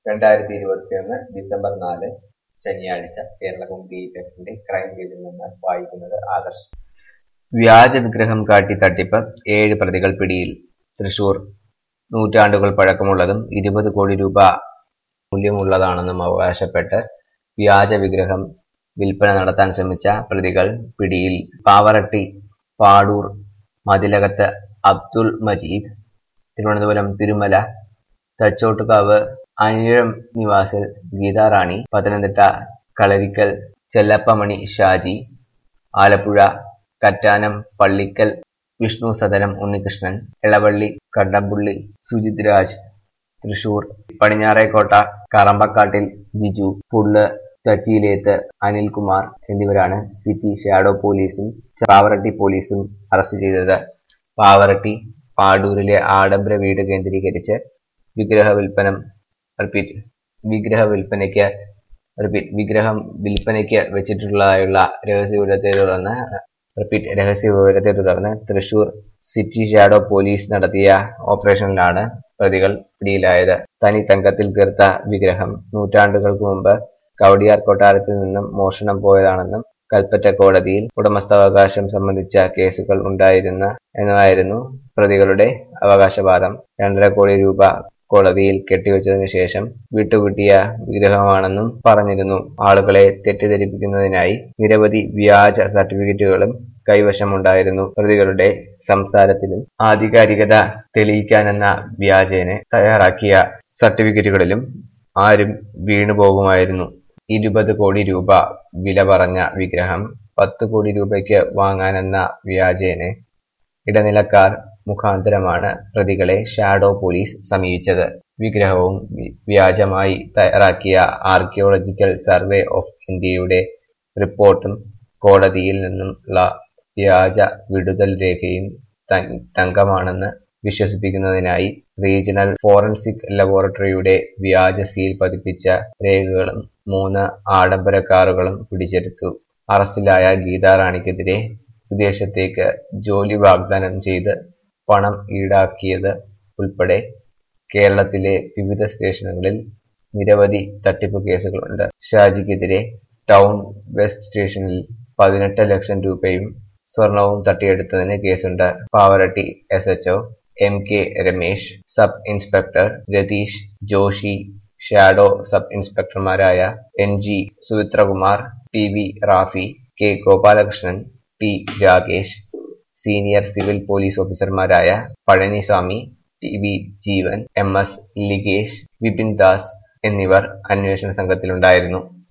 രണ്ടായിരത്തി ഇരുപത്തിയൊന്ന് ഡിസംബർ നാല് ശനിയാഴ്ച കേരളകൗമുദി പേപ്പറിന്റെ ക്രൈം പേജിൽ നിന്ന് വായിക്കുന്നത് ആദർശ് വ്യാജ വിഗ്രഹം കാട്ടി തട്ടിപ്പ് ഏഴ് പ്രതികൾ പിടിയിൽ തൃശൂർ നൂറ്റാണ്ടുകൾ പഴക്കമുള്ളതും ഇരുപത് കോടി രൂപ മൂല്യമുള്ളതാണെന്നും അവകാശപ്പെട്ട് വ്യാജ വിഗ്രഹം വിൽപ്പന നടത്താൻ ശ്രമിച്ച പ്രതികൾ പിടിയിൽ പാവറട്ടി പാടൂർ മതിലകത്ത് അബ്ദുൾ മജീദ് തിരുവനന്തപുരം തിരുമല തച്ചോട്ടുകാവ് അനിഴം നിവാസിൽ ഗീതാറാണി പത്തനംതിട്ട കളരിക്കൽ ചെല്ലപ്പമണി ഷാജി ആലപ്പുഴ കറ്റാനം പള്ളിക്കൽ വിഷ്ണു സദനം ഉണ്ണികൃഷ്ണൻ എളവള്ളി കണ്ടമ്പുള്ളി സുജിത് രാജ് തൃശൂർ പടിഞ്ഞാറേക്കോട്ട കറമ്പക്കാട്ടിൽ ബിജു പുള്ള് ചച്ചിയിലേത്ത് അനിൽകുമാർ എന്നിവരാണ് സിറ്റി ഷാഡോ പോലീസും പാവറട്ടി പോലീസും അറസ്റ്റ് ചെയ്തത് പാവറട്ടി പാടൂരിലെ ആഡംബര വീട് കേന്ദ്രീകരിച്ച് വിഗ്രഹ വിൽപ്പനം റിപ്പീറ്റ് വിഗ്രഹ വിൽപ്പനയ്ക്ക് റിപ്പീറ്റ് വിഗ്രഹം വിൽപ്പനയ്ക്ക് വെച്ചിട്ടുള്ളതായുള്ള രഹസ്യവിവരത്തെ തുടർന്ന് റിപ്പീറ്റ് രഹസ്യവിവരത്തെ തുടർന്ന് തൃശൂർ സിറ്റി ഷാഡോ പോലീസ് നടത്തിയ ഓപ്പറേഷനിലാണ് പ്രതികൾ പിടിയിലായത് തനി തങ്കത്തിൽ തീർത്ത വിഗ്രഹം നൂറ്റാണ്ടുകൾക്ക് മുമ്പ് കവടിയാർ കൊട്ടാരത്തിൽ നിന്നും മോഷണം പോയതാണെന്നും കൽപ്പറ്റ കോടതിയിൽ ഉടമസ്ഥാവകാശം സംബന്ധിച്ച കേസുകൾ ഉണ്ടായിരുന്ന എന്നതായിരുന്നു പ്രതികളുടെ അവകാശവാദം രണ്ടര കോടി രൂപ കോടതിയിൽ കെട്ടിവെച്ചതിനു ശേഷം വിട്ടുകിട്ടിയ വിഗ്രഹമാണെന്നും പറഞ്ഞിരുന്നു ആളുകളെ തെറ്റിദ്ധരിപ്പിക്കുന്നതിനായി നിരവധി വ്യാജ സർട്ടിഫിക്കറ്റുകളും കൈവശമുണ്ടായിരുന്നു പ്രതികളുടെ സംസാരത്തിലും ആധികാരികത തെളിയിക്കാനെന്ന വ്യാജേന തയ്യാറാക്കിയ സർട്ടിഫിക്കറ്റുകളിലും ആരും വീണുപോകുമായിരുന്നു ഇരുപത് കോടി രൂപ വില പറഞ്ഞ വിഗ്രഹം പത്ത് കോടി രൂപയ്ക്ക് വാങ്ങാനെന്ന വ്യാജേന ഇടനിലക്കാർ മുഖാന്തരമാണ് പ്രതികളെ ഷാഡോ പോലീസ് സമീപിച്ചത് വിഗ്രഹവും വ്യാജമായി തയ്യാറാക്കിയ ആർക്കിയോളജിക്കൽ സർവേ ഓഫ് ഇന്ത്യയുടെ റിപ്പോർട്ടും കോടതിയിൽ നിന്നുള്ള വ്യാജ വിടുതൽ രേഖയും തങ്കമാണെന്ന് വിശ്വസിപ്പിക്കുന്നതിനായി റീജിയണൽ ഫോറൻസിക് ലബോറട്ടറിയുടെ വ്യാജ സീൽ പതിപ്പിച്ച രേഖകളും മൂന്ന് ആഡംബര കാറുകളും പിടിച്ചെടുത്തു അറസ്റ്റിലായ ഗീതാറാണിക്കെതിരെ വിദേശത്തേക്ക് ജോലി വാഗ്ദാനം ചെയ്ത് പണം ഈടാക്കിയത് ഉൾപ്പെടെ കേരളത്തിലെ വിവിധ സ്റ്റേഷനുകളിൽ നിരവധി തട്ടിപ്പ് കേസുകളുണ്ട് ഷാജിക്കെതിരെ ടൗൺ വെസ്റ്റ് സ്റ്റേഷനിൽ പതിനെട്ട് ലക്ഷം രൂപയും സ്വർണവും തട്ടിയെടുത്തതിന് കേസുണ്ട് Pavaratti S HO M K Ramesh sub inspector Ratheesh Joshi shadow sub ഇൻസ്പെക്ടർമാരായ N G Sumithrakumar T V Rafi K Gopalakrishnan T Rakesh senior civil police ഓഫീസർമാരായ Palaniswamy T V Jeevan M S Ligesh Vipin Das എന്നിവർ അന്വേഷണ സംഘത്തിലുണ്ടായിരുന്നു